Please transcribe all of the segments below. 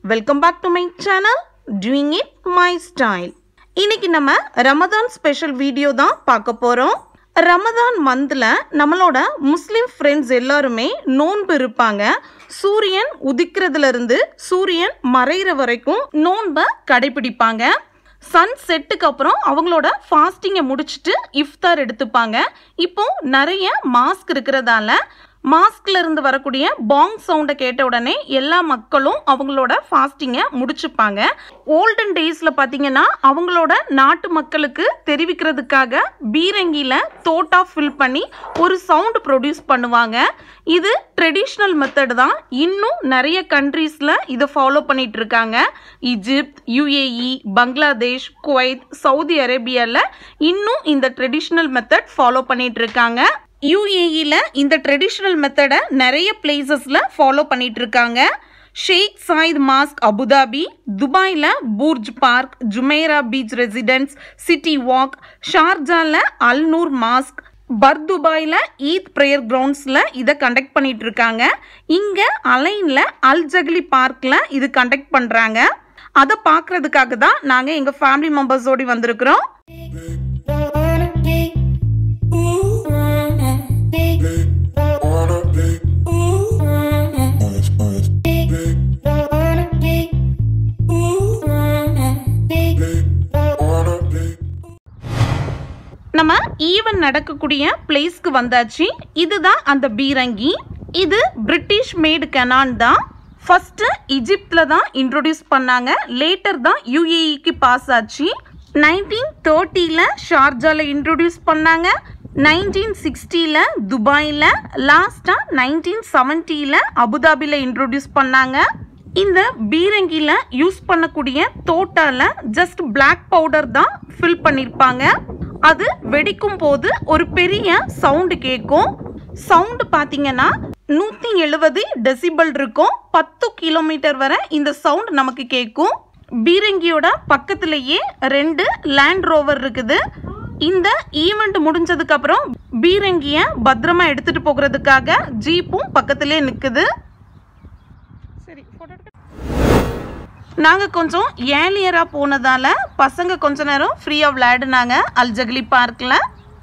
Welcome back to my channel doing it my style இன்னைக்கு நம்ம Ramadan special video தான் பார்க்க போகிறோம் ரமதான் மந்தில் நம்மளோட முஸ்லீம் ஃப்ரெண்ட்ஸ் எல்லாருமே நோன்பு இருப்பாங்க சூரியன் உதிக்கிறதுல இருந்து சூரியன் மறையிற வரைக்கும் நோன்பை கடைபிடிப்பாங்க சன் செட்டுக்கு அப்புறம் அவங்களோட ஃபாஸ்டிங்கை முடிச்சுட்டு இஃப்தார் எடுத்துப்பாங்க இப்போ நிறைய மாஸ்க் இருக்கிறதால மாஸ்க்ல இருந்து வரக்கூடிய பாங் சவுண்டை கேட்ட உடனே எல்லா மக்களும் அவங்களோட ஃபாஸ்டிங்கை முடிச்சுப்பாங்க ஓல்டன் டேஸ்ல பாத்தீங்கன்னா அவங்களோட நாட்டு மக்களுக்கு தெரிவிக்கிறதுக்காக பீரங்கியில தோட்டா ஃபில் பண்ணி ஒரு சவுண்ட் ப்ரொடியூஸ் பண்ணுவாங்க இது ட்ரெடிஷ்னல் மெத்தட் தான் இன்னும் நிறைய கண்ட்ரீஸ்ல இதை ஃபாலோ பண்ணிட்டு இருக்காங்க Egypt UAE Bangladesh Kuwait Saudi அரேபியால இன்னும் இந்த ட்ரெடிஷ்னல் மெத்தட் ஃபாலோ பண்ணிட்டு இருக்காங்க யூஏஇல இந்த ட்ரெடிஷ்னல் மெத்தடை நிறைய பிளேசஸில் ஃபாலோ பண்ணிட்டு இருக்காங்க ஷேக் சாயித் மாஸ்க் அபுதாபி துபாயில் Burj park Jumeirah beach residence city walk ஷார்ஜால அல்நூர் மாஸ்க் பர்துபாயில் ஈத் ப்ரேயர் கிரவுண்ட்ஸில் இதை கண்டக்ட் பண்ணிட்டு இருக்காங்க இங்கே அலைனில் அல் ஜக்லி பார்க்கில் இது கண்டக்ட் பண்ணுறாங்க அதை பார்க்கறதுக்காக தான் நாங்கள் எங்கள் ஃபேமிலி மெம்பர்ஸோடு வந்திருக்கிறோம் wanna be. Ooh, wanna be. Wanna be. Ooh, wanna be. Wanna be. Ooh, wanna be. Wanna be. நம்ம ஈவன் நடக்கக்கூடிய பிளேஸ்க்கு வந்தாச்சு இதுதான் அந்த பீரங்கி இது பிரிட்டிஷ் மேடு கெனான் தான் ஃபர்ஸ்ட் இஜிப்ட்ல தான் இன்ட்ரோடியூஸ் பண்ணாங்க லேட்டர் தான் யூஏஇக்கு பாஸ் ஆச்சு நைன்டீன் தேர்ட்டியில் ஷார்ஜால இன்ட்ரோடியூஸ் பண்ணாங்க நைன்டீன் சிக்ஸ்டியில் துபாயில் லாஸ்ட்டாக நைன்டீன் செவன்ட்டியில் அபுதாபியில் இன்ட்ரோடியூஸ் பண்ணாங்க இந்த பீரங்கியில் யூஸ் பண்ணக்கூடிய தோட்டால ஜஸ்ட் Black பவுடர் தான் ஃபில் பண்ணியிருப்பாங்க அது வெடிக்கும் போது ஒரு பெரிய சவுண்டு கேட்கும் சவுண்டு பார்த்தீங்கன்னா நூற்றி எழுபது டெசிபல் இருக்கும் பத்து கிலோமீட்டர் வரை இந்த சவுண்ட் நமக்கு கேட்கும் பீரங்கியோட பக்கத்திலேயே ரெண்டு லேண்ட் ரோவர் இருக்குது இந்த ஈவெண்ட் முடிஞ்சதுக்கு அப்புறம் பீரங்கிய பத்திரமா எடுத்துட்டு போகிறதுக்காக ஜீப்பும் பக்கத்திலே நிக்குது சரி நாங்கள் கொஞ்சம் ஏர்லியராக போனதால பசங்க கொஞ்ச நேரம் ஃப்ரீயாக விளையாடுனாங்க அல்ஜக்லி பார்க்கில்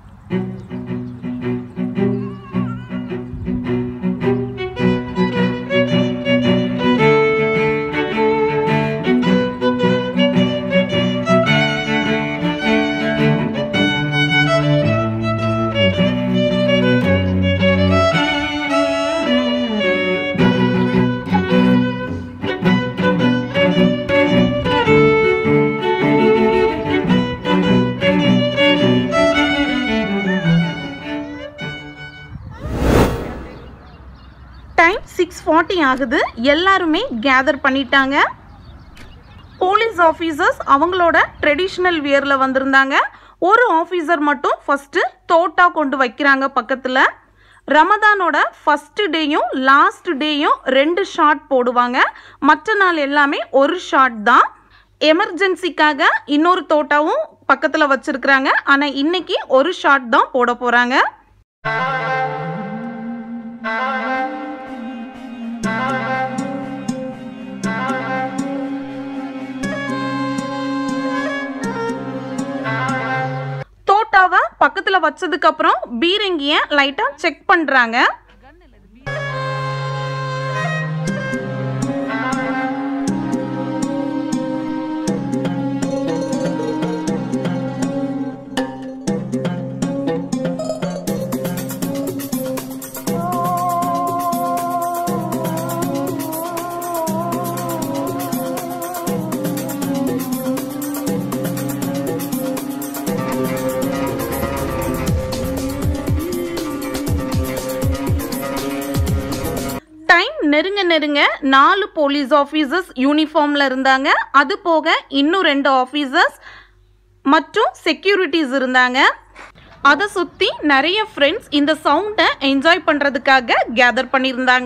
டைம் சிக்ஸ் ஃபார்ட்டி ஆகுது எல்லாருமே கேதர் பண்ணிட்டாங்க போலீஸ் ஆஃபீஸர்ஸ் அவங்களோட ட்ரெடிஷ்னல் வியரில் வந்திருந்தாங்க ஒரு ஆஃபீஸர் மட்டும் ஃபஸ்ட்டு தோட்டா கொண்டு வைக்கிறாங்க பக்கத்தில் ரமதானோட ஃபஸ்ட்டு டேயும் லாஸ்ட் டேயும் ரெண்டு ஷாட் போடுவாங்க மற்ற நாள் எல்லாமே ஒரு ஷாட் தான் எமர்ஜென்சிக்காக இன்னொரு தோட்டாவும் பக்கத்தில் வச்சிருக்கிறாங்க ஆனால் இன்னைக்கு ஒரு ஷாட் தான் போட போகிறாங்க தோட்டாவை பக்கத்துல வச்சதுக்கு அப்புறம் பீரங்கிய லைட்டா செக் பண்றாங்க டைம் நெருங்க நெருங்க நாலு போலீஸ் ஆஃபீஸர்ஸ் யூனிஃபார்ம்ல இருந்தாங்க அது போக இன்னும் ரெண்டு ஆஃபீஸர்ஸ் மற்றும் செக்யூரிட்டிஸ் இருந்தாங்க அதை சுற்றி நிறைய ஃப்ரெண்ட்ஸ் இந்த சவுண்டை என்ஜாய் பண்ணுறதுக்காக கேதர் பண்ணியிருந்தாங்க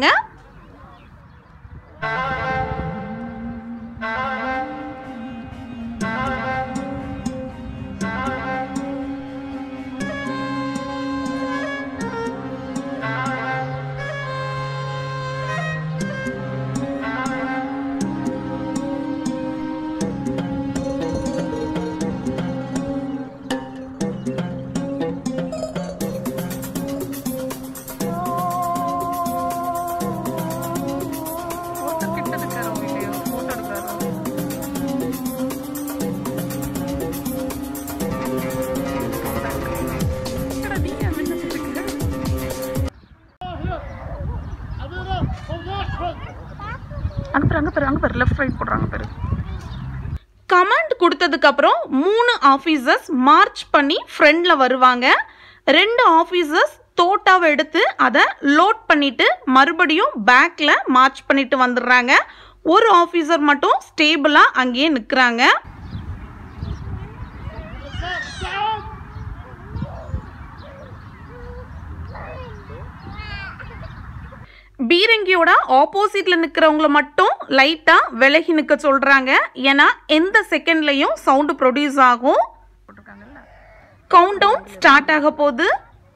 அங்கே பாரு அங்கே பாரு அங்கே பாரு லெஃப்ட் ரைட் போடுறாங்க பாரு கமாண்ட் கொடுத்ததுக்கு அப்புறம் மூணு ஆஃபீஸர்ஸ் மார்ச் பண்ணி ஃப்ரண்டில் வருவாங்க ரெண்டு ஆஃபீஸர்ஸ் தோட்டாவை எடுத்து அதை லோட் பண்ணிட்டு மறுபடியும் பேக்கில் மார்ச் பண்ணிட்டு வந்துடுறாங்க ஒரு ஆஃபீஸர் மட்டும் ஸ்டேபிளாக அங்கேயே நிற்கிறாங்க பீரங்கியோட ஆப்போசிட்ல நிற்கிறவங்கள மட்டும் லைட்டாக விலகி நிற்க சொல்கிறாங்க ஏன்னா எந்த செகண்ட்லையும் சவுண்டு ப்ரொடியூஸ் ஆகும் கவுண்ட் டவுன் ஸ்டார்ட் ஆக போகுது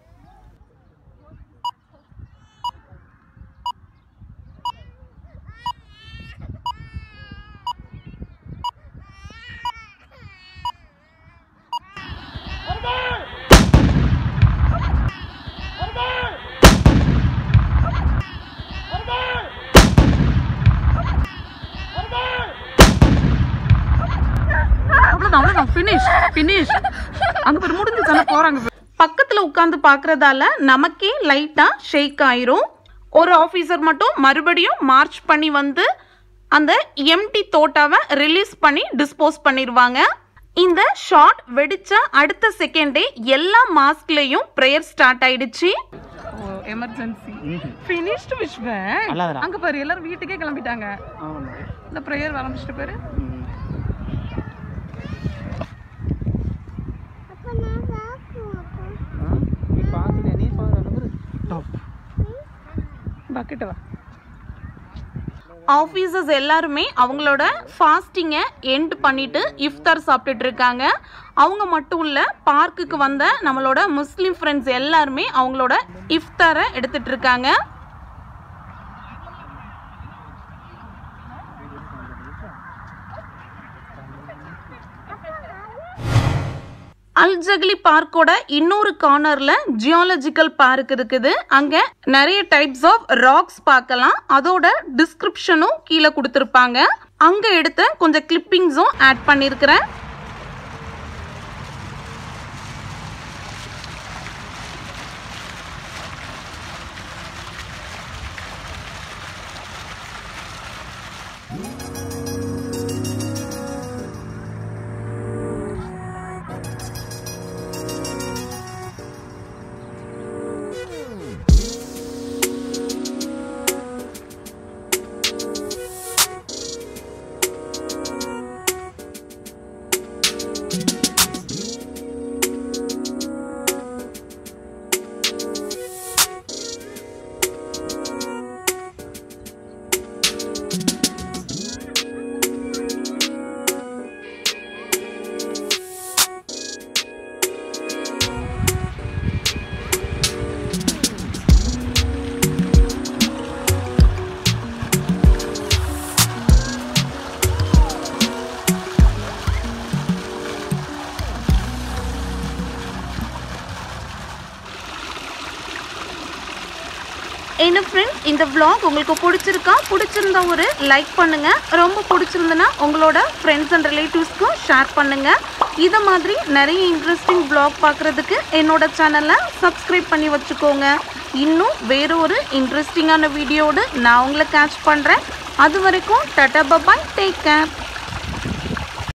அவ்வளோதான் அவ்வளோதான் ஃபினிஷ் ஃபினிஷ் அங்கே பேர் முடிஞ்சு தானே போகிறாங்க பக்கத்தில் உட்காந்து பார்க்குறதால நமக்கே லைட்டாக ஷேக் ஆயிரும் ஒரு ஆஃபீஸர் மட்டும் மறுபடியும் மார்ச் பண்ணி வந்து அந்த எம்டி தோட்டாவை ரிலீஸ் பண்ணி டிஸ்போஸ் பண்ணிடுவாங்க இந்த ஷாட் வெடிச்ச அடுத்த செகண்டே எல்லா மாஸ்க்லேயும் ப்ரேயர் ஸ்டார்ட் ஆயிடுச்சு எமர்ஜென்சி ஃபினிஷ்டு விஷ்வன் அல்லாதடா. அங்கே பாரு எல்லாரும் வீட்டுக்கே கிளம்பிட்டாங்க ஆமாம் இந்த ப்ரேயர் ஆரம்பிச்சிட்டு பேரு நீ பார்க்கல நீ பார்க்குற டாப் பக்கெட்டு வா ஆஃபீஸர்ஸ் எல்லாருமே அவங்களோட ஃபாஸ்டிங்கை எண்ட் பண்ணிட்டு இஃப்தார் சாப்பிட்டுட்டு இருக்காங்க அவங்க மட்டும் இல்லை பார்க்குக்கு வந்த நம்மளோட முஸ்லீம் ஃப்ரெண்ட்ஸ் எல்லாருமே அவங்களோட இஃப்தாரை எடுத்துட்டு இருக்காங்க அல்ஜக்லி பார்க்கோட இன்னொரு கார்னர்ல ஜியாலஜிக்கல் பார்க் இருக்குது அங்க நிறைய டைப்ஸ் ஆஃப் ராக்ஸ் பார்க்கலாம் அதோட டிஸ்கிரிப்ஷனும் கீழே கொடுத்துருப்பாங்க அங்க எடுத்த கொஞ்சம் கிளிப்பிங்ஸும் ஆட் பண்ணியிருக்கிறேன் என்ன ஃப்ரெண்ட்ஸ் இந்த vlog உங்களுக்கு பிடிச்சிருக்கா பிடிச்சிருந்தா ஒரு லைக் பண்ணுங்க ரொம்ப பிடிச்சிருந்தனா உங்களோட ஃப்ரெண்ட்ஸ் அண்ட் ரிலேட்டிவ்ஸ்க்கும் ஷேர் பண்ணுங்க இதை மாதிரி நிறைய இன்ட்ரெஸ்டிங் vlog பார்க்குறதுக்கு என்னோட சேனலை சப்ஸ்கிரைப் பண்ணி வச்சுக்கோங்க இன்னும் வேற ஒரு இன்ட்ரெஸ்டிங்கான வீடியோடு நான் உங்களை கேட்ச் பண்ணுறேன் அது வரைக்கும் டட்டா பபாய் டேக் கேர்